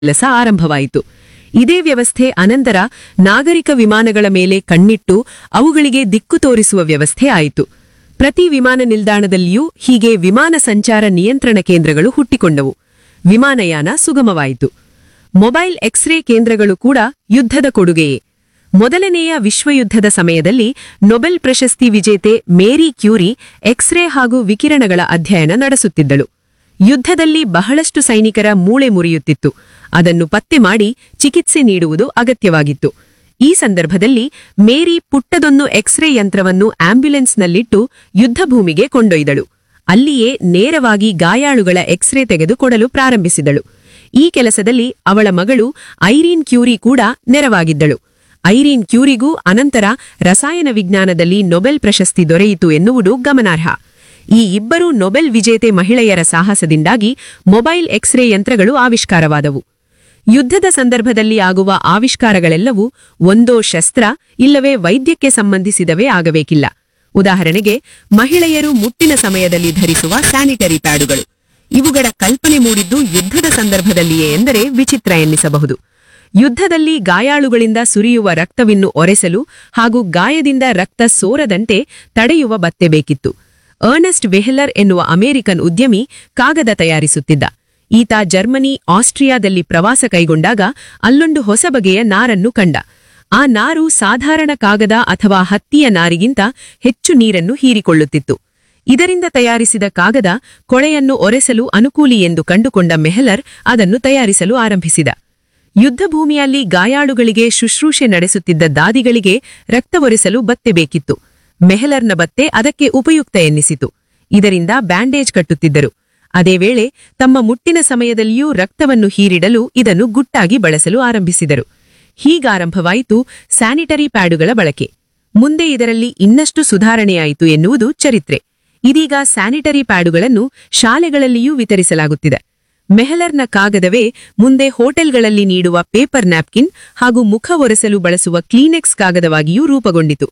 ಕೆಲಸ ಆರಂಭವಾಯಿತು ಇದೇ ವ್ಯವಸ್ಥೆ ಅನಂತರ ನಾಗರಿಕ ವಿಮಾನಗಳ ಮೇಲೆ ಕಣ್ಣಿಟ್ಟು ಅವುಗಳಿಗೆ ದಿಕ್ಕು ತೋರಿಸುವ ವ್ಯವಸ್ಥೆ ಆಯಿತು ಪ್ರತಿ ವಿಮಾನ ನಿಲ್ದಾಣದಲ್ಲಿಯೂ ಹೀಗೆ ವಿಮಾನ ಸಂಚಾರ ನಿಯಂತ್ರಣ ಕೇಂದ್ರಗಳು ಹುಟ್ಟಿಕೊಂಡವು ವಿಮಾನಯಾನ ಸುಗಮವಾಯಿತು ಮೊಬೈಲ್ ಎಕ್ಸ್ರೇ ಕೇಂದ್ರಗಳು ಕೂಡ ಯುದ್ಧದ ಕೊಡುಗೆಯೇ ಮೊದಲನೆಯ ವಿಶ್ವಯುದ್ಧದ ಸಮಯದಲ್ಲಿ ನೊಬೆಲ್ ಪ್ರಶಸ್ತಿ ವಿಜೇತೆ ಮೇರಿ ಕ್ಯೂರಿ ಎಕ್ಸ್ರೇ ಹಾಗೂ ವಿಕಿರಣಗಳ ಅಧ್ಯಯನ ನಡೆಸುತ್ತಿದ್ದಳು ಯುದ್ಧದಲ್ಲಿ ಬಹಳಷ್ಟು ಸೈನಿಕರ ಮೂಳೆ ಮುರಿಯುತ್ತಿತ್ತು ಅದನ್ನು ಪತ್ತೆ ಮಾಡಿ ಚಿಕಿತ್ಸೆ ನೀಡುವುದು ಅಗತ್ಯವಾಗಿತ್ತು ಈ ಸಂದರ್ಭದಲ್ಲಿ ಮೇರಿ ಪುಟ್ಟದೊಂದು ಎಕ್ಸ್ರೇ ಯಂತ್ರವನ್ನು ಆಂಬ್ಯುಲೆನ್ಸ್ನಲ್ಲಿಟ್ಟು ಯುದ್ಧಭೂಮಿಗೆ ಕೊಂಡೊಯ್ದಳು ಅಲ್ಲಿಯೇ ನೇರವಾಗಿ ಗಾಯಾಳುಗಳ ಎಕ್ಸ್ರೇ ತೆಗೆದುಕೊಡಲು ಪ್ರಾರಂಭಿಸಿದಳು ಈ ಕೆಲಸದಲ್ಲಿ ಅವಳ ಮಗಳು ಐರೀನ್ ಕ್ಯೂರಿ ಕೂಡ ನೆರವಾಗಿದ್ದಳು ಐರೀನ್ ಕ್ಯೂರಿಗೂ ಅನಂತರ ರಸಾಯನ ವಿಜ್ಞಾನದಲ್ಲಿ ನೊಬೆಲ್ ಪ್ರಶಸ್ತಿ ದೊರೆಯಿತು ಎನ್ನುವುದು ಗಮನಾರ್ಹ ಈ ಇಬ್ಬರು ನೊಬೆಲ್ ವಿಜೇತೆ ಮಹಿಳೆಯರ ಸಾಹಸದಿಂದಾಗಿ ಮೊಬೈಲ್ ಎಕ್ಸ್ರೇ ಯಂತ್ರಗಳು ಆವಿಷ್ಕಾರವಾದವು ಯುದ್ಧದ ಸಂದರ್ಭದಲ್ಲಿ ಆಗುವ ಆವಿಷ್ಕಾರಗಳೆಲ್ಲವೂ ಒಂದೋ ಶಸ್ತ್ರ ಇಲ್ಲವೇ ವೈದ್ಯಕ್ಕೆ ಸಂಬಂಧಿಸಿದವೇ ಆಗಬೇಕಿಲ್ಲ ಉದಾಹರಣೆಗೆ ಮಹಿಳೆಯರು ಮುಟ್ಟಿನ ಸಮಯದಲ್ಲಿ ಧರಿಸುವ ಸ್ಯಾನಿಟರಿ ಪ್ಯಾಡುಗಳು ಇವುಗಳ ಕಲ್ಪನೆ ಮೂಡಿದ್ದು ಯುದ್ಧದ ಸಂದರ್ಭದಲ್ಲಿಯೇ ಎಂದರೆ ವಿಚಿತ್ರ ಎನ್ನಿಸಬಹುದು ಯುದ್ಧದಲ್ಲಿ ಗಾಯಾಳುಗಳಿಂದ ಸುರಿಯುವ ರಕ್ತವಿನ್ನು ಒರೆಸಲು ಹಾಗೂ ಗಾಯದಿಂದ ರಕ್ತ ಸೋರದಂತೆ ತಡೆಯುವ ಬತ್ತೆ ಬೇಕಿತ್ತು ಅರ್ನೆಸ್ಟ್ ವೆಹಲರ್ ಎನ್ನುವ ಅಮೆರಿಕನ್ ಉದ್ಯಮಿ ಕಾಗದ ತಯಾರಿಸುತ್ತಿದ್ದ ಈತ ಜರ್ಮನಿ ಆಸ್ಟ್ರಿಯಾದಲ್ಲಿ ಪ್ರವಾಸ ಕೈಗೊಂಡಾಗ ಅಲ್ಲೊಂದು ಹೊಸ ಬಗೆಯ ನಾರನ್ನು ಕಂಡ ಆ ನಾರು ಸಾಧಾರಣ ಕಾಗದ ಅಥವಾ ಹತ್ತಿಯ ನಾರಿಗಿಂತ ಹೆಚ್ಚು ನೀರನ್ನು ಹೀರಿಕೊಳ್ಳುತ್ತಿತ್ತು ಇದರಿಂದ ತಯಾರಿಸಿದ ಕಾಗದ ಕೊಳೆಯನ್ನು ಒರೆಸಲು ಅನುಕೂಲಿ ಎಂದು ಕಂಡುಕೊಂಡ ಮೆಹಲರ್ ಅದನ್ನು ತಯಾರಿಸಲು ಆರಂಭಿಸಿದ ಯುದ್ಧಭೂಮಿಯಲ್ಲಿ ಗಾಯಾಳುಗಳಿಗೆ ಶುಶ್ರೂಷೆ ನಡೆಸುತ್ತಿದ್ದ ದಾದಿಗಳಿಗೆ ರಕ್ತ ಒರೆಸಲು ಬತ್ತೆ ಬೇಕಿತ್ತು ಮೆಹಲರ್ನ ಬತ್ತೆ ಅದಕ್ಕೆ ಉಪಯುಕ್ತ ಎನ್ನಿಸಿತು ಇದರಿಂದ ಬ್ಯಾಂಡೇಜ್ ಕಟ್ಟುತ್ತಿದ್ದರು ಅದೇ ವೇಳೆ ತಮ್ಮ ಮುಟ್ಟಿನ ಸಮಯದಲ್ಲಿಯೂ ರಕ್ತವನ್ನು ಹೀರಿಡಲು ಇದನ್ನು ಗುಟ್ಟಾಗಿ ಬಳಸಲು ಆರಂಭಿಸಿದರು ಹೀಗಾರಂಭವಾಯಿತು ಸ್ಯಾನಿಟರಿ ಪ್ಯಾಡುಗಳ ಬಳಕೆ ಮುಂದೆ ಇದರಲ್ಲಿ ಇನ್ನಷ್ಟು ಸುಧಾರಣೆಯಾಯಿತು ಎನ್ನುವುದು ಚರಿತ್ರೆ ಇದೀಗ ಸ್ಯಾನಿಟರಿ ಪ್ಯಾಡುಗಳನ್ನು ಶಾಲೆಗಳಲ್ಲಿಯೂ ವಿತರಿಸಲಾಗುತ್ತಿದೆ ಮೆಹಲರ್ನ ಕಾಗದವೇ ಮುಂದೆ ಹೋಟೆಲ್ಗಳಲ್ಲಿ ನೀಡುವ ಪೇಪರ್ ನ್ಯಾಪ್ಕಿನ್ ಹಾಗೂ ಮುಖ ಒರೆಸಲು ಬಳಸುವ ಕ್ಲೀನೆಕ್ಸ್ ಕಾಗದವಾಗಿಯೂ ರೂಪುಗೊಂಡಿತು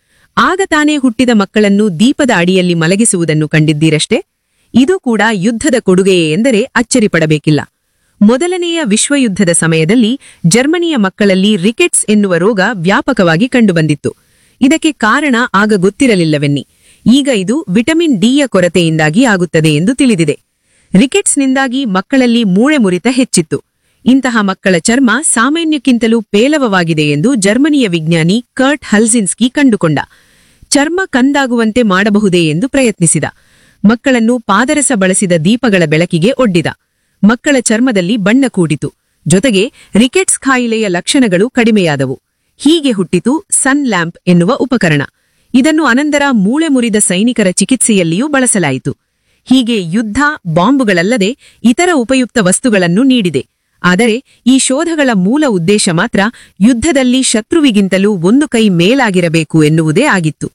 ಆಗ ತಾನೇ ಹುಟ್ಟಿದ ಮಕ್ಕಳನ್ನು ದೀಪದ ಅಡಿಯಲ್ಲಿ ಮಲಗಿಸುವುದನ್ನು ಕಂಡಿದ್ದೀರಷ್ಟೇ ಇದು ಕೂಡ ಯುದ್ಧದ ಕೊಡುಗೆಯೇ ಎಂದರೆ ಅಚ್ಚರಿಪಡಬೇಕಿಲ್ಲ ಮೊದಲನೆಯ ವಿಶ್ವಯುದ್ಧದ ಸಮಯದಲ್ಲಿ ಜರ್ಮನಿಯ ಮಕ್ಕಳಲ್ಲಿ ರಿಕೆಟ್ಸ್ ಎನ್ನುವ ರೋಗ ವ್ಯಾಪಕವಾಗಿ ಕಂಡುಬಂದಿತ್ತು ಇದಕ್ಕೆ ಕಾರಣ ಆಗ ಗೊತ್ತಿರಲಿಲ್ಲವೆನ್ನಿ ಈಗ ಇದು ವಿಟಮಿನ್ ಡಿಯ ಕೊರತೆಯಿಂದಾಗಿ ಆಗುತ್ತದೆ ಎಂದು ತಿಳಿದಿದೆ ರಿಕೆಟ್ಸ್ನಿಂದಾಗಿ ಮಕ್ಕಳಲ್ಲಿ ಮೂಳೆ ಮುರಿತ ಹೆಚ್ಚಿತ್ತು ಇಂತಹ ಮಕ್ಕಳ ಚರ್ಮ ಸಾಮಾನ್ಯಕ್ಕಿಂತಲೂ ಪೇಲವವಾಗಿದೆ ಎಂದು ಜರ್ಮನಿಯ ವಿಜ್ಞಾನಿ ಕರ್ಟ್ ಹಲ್ಸಿನ್ಸ್ಕಿ ಕಂಡುಕೊಂಡ ಚರ್ಮ ಕಂದಾಗುವಂತೆ ಮಾಡಬಹುದೇ ಎಂದು ಪ್ರಯತ್ನಿಸಿದ ಮಕ್ಕಳನ್ನು ಪಾದರಸ ಬಳಸಿದ ದೀಪಗಳ ಬೆಳಕಿಗೆ ಒಡ್ಡಿದ ಮಕ್ಕಳ ಚರ್ಮದಲ್ಲಿ ಬಣ್ಣ ಕೂಡಿತು ಜೊತೆಗೆ ರಿಕೆಟ್ಸ್ ಕಾಯಿಲೆಯ ಲಕ್ಷಣಗಳು ಕಡಿಮೆಯಾದವು ಹೀಗೆ ಹುಟ್ಟಿತು ಸನ್ ಲ್ಯಾಂಪ್ ಎನ್ನುವ ಉಪಕರಣ ಇದನ್ನು ಅನಂತರ ಮೂಳೆ ಮುರಿದ ಸೈನಿಕರ ಚಿಕಿತ್ಸೆಯಲ್ಲಿಯೂ ಬಳಸಲಾಯಿತು ಹೀಗೆ ಯುದ್ಧ ಬಾಂಬುಗಳಲ್ಲದೆ ಇತರ ಉಪಯುಕ್ತ ವಸ್ತುಗಳನ್ನು ನೀಡಿದೆ ಆದರೆ ಈ ಶೋಧಗಳ ಮೂಲ ಉದ್ದೇಶ ಮಾತ್ರ ಯುದ್ಧದಲ್ಲಿ ಶತ್ರುವಿಗಿಂತಲೂ ಒಂದು ಕೈ ಮೇಲಾಗಿರಬೇಕು ಎನ್ನುವುದೇ ಆಗಿತ್ತು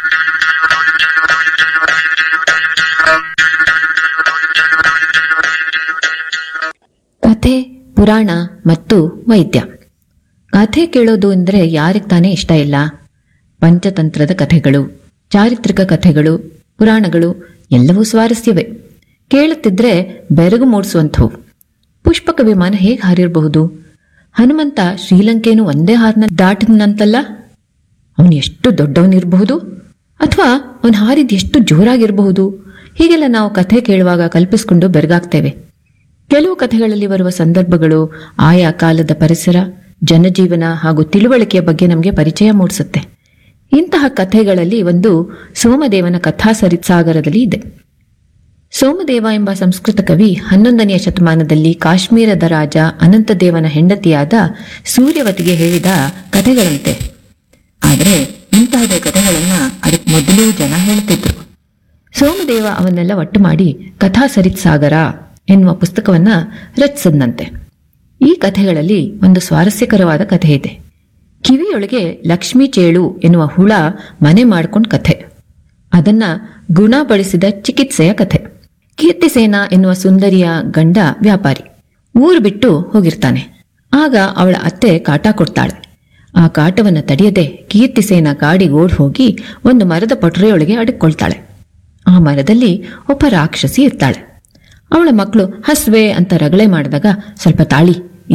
ಕಥೆ ಪುರಾಣ ಮತ್ತು ವೈದ್ಯ ಕಥೆ ಕೇಳೋದು ಅಂದರೆ ಯಾರಿಗೆ ತಾನೇ ಇಷ್ಟ ಇಲ್ಲ ಪಂಚತಂತ್ರದ ಕಥೆಗಳು ಚಾರಿತ್ರಿಕ ಕಥೆಗಳು ಪುರಾಣಗಳು ಎಲ್ಲವೂ ಸ್ವಾರಸ್ಯವೇ ಕೇಳುತ್ತಿದ್ರೆ ಬೆರಗು ಮೂಡಿಸುವಂಥವು ಪುಷ್ಪಕ ವಿಮಾನ ಹೇಗೆ ಹಾರಿರಬಹುದು ಹನುಮಂತ ಶ್ರೀಲಂಕೆಯನ್ನು ಒಂದೇ ಹಾರನ ದಾಟಿದಂತಲ್ಲ ಅವನು ಎಷ್ಟು ದೊಡ್ಡವನಿರಬಹುದು ಅಥವಾ ಅವನು ಹಾರಿದ ಎಷ್ಟು ಜೋರಾಗಿರಬಹುದು ಹೀಗೆಲ್ಲ ನಾವು ಕಥೆ ಕೇಳುವಾಗ ಕಲ್ಪಿಸಿಕೊಂಡು ಬೆರಗಾಗ್ತೇವೆ ಕೆಲವು ಕಥೆಗಳಲ್ಲಿ ಬರುವ ಸಂದರ್ಭಗಳು ಆಯಾ ಕಾಲದ ಪರಿಸರ ಜನಜೀವನ ಹಾಗೂ ತಿಳುವಳಿಕೆಯ ಬಗ್ಗೆ ನಮಗೆ ಪರಿಚಯ ಮೂಡಿಸುತ್ತೆ ಇಂತಹ ಕಥೆಗಳಲ್ಲಿ ಒಂದು ಸೋಮದೇವನ ಕಥಾ ಸರಿಸಾಗರದಲ್ಲಿ ಇದೆ ಸೋಮದೇವ ಎಂಬ ಸಂಸ್ಕೃತ ಕವಿ ಹನ್ನೊಂದನೆಯ ಶತಮಾನದಲ್ಲಿ ಕಾಶ್ಮೀರದ ರಾಜ ಅನಂತದೇವನ ಹೆಂಡತಿಯಾದ ಸೂರ್ಯವತಿಗೆ ಹೇಳಿದ ಕಥೆಗಳಂತೆ ಆದರೆ ಇಂತಹದೇ ಕಥೆಗಳನ್ನ ಅದಕ್ಕೆ ಮೊದಲು ಜನ ಹೇಳ್ತಿದ್ರು ಸೋಮದೇವ ಅವನ್ನೆಲ್ಲ ಒಟ್ಟು ಮಾಡಿ ಕಥಾ ಸರಿತ್ಸಾಗರ ಎನ್ನುವ ಪುಸ್ತಕವನ್ನ ರಚಿಸದಂತೆ ಈ ಕಥೆಗಳಲ್ಲಿ ಒಂದು ಸ್ವಾರಸ್ಯಕರವಾದ ಕಥೆ ಇದೆ ಕಿವಿಯೊಳಗೆ ಲಕ್ಷ್ಮೀ ಚೇಳು ಎನ್ನುವ ಹುಳ ಮನೆ ಮಾಡ್ಕೊಂಡ್ ಕಥೆ ಅದನ್ನ ಗುಣಪಡಿಸಿದ ಚಿಕಿತ್ಸೆಯ ಕಥೆ ಕೀರ್ತಿಸೇನ ಎನ್ನುವ ಸುಂದರಿಯ ಗಂಡ ವ್ಯಾಪಾರಿ ಊರು ಬಿಟ್ಟು ಹೋಗಿರ್ತಾನೆ ಆಗ ಅವಳ ಅತ್ತೆ ಕಾಟ ಕೊಡ್ತಾಳೆ ಆ ಕಾಟವನ್ನು ತಡೆಯದೆ ಕೀರ್ತಿಸೇನ ಗಾಡಿ ಓಡ್ ಹೋಗಿ ಒಂದು ಮರದ ಪೊಟರೆಯೊಳಗೆ ಅಡಕ್ಕೊಳ್ತಾಳೆ ಆ ಮರದಲ್ಲಿ ಒಬ್ಬ ರಾಕ್ಷಸಿ ಇರ್ತಾಳೆ ಅವಳ ಮಕ್ಕಳು ಹಸ್ವೆ ಅಂತ ರಗಳೆ ಮಾಡಿದಾಗ ಸ್ವಲ್ಪ ತಾಳಿ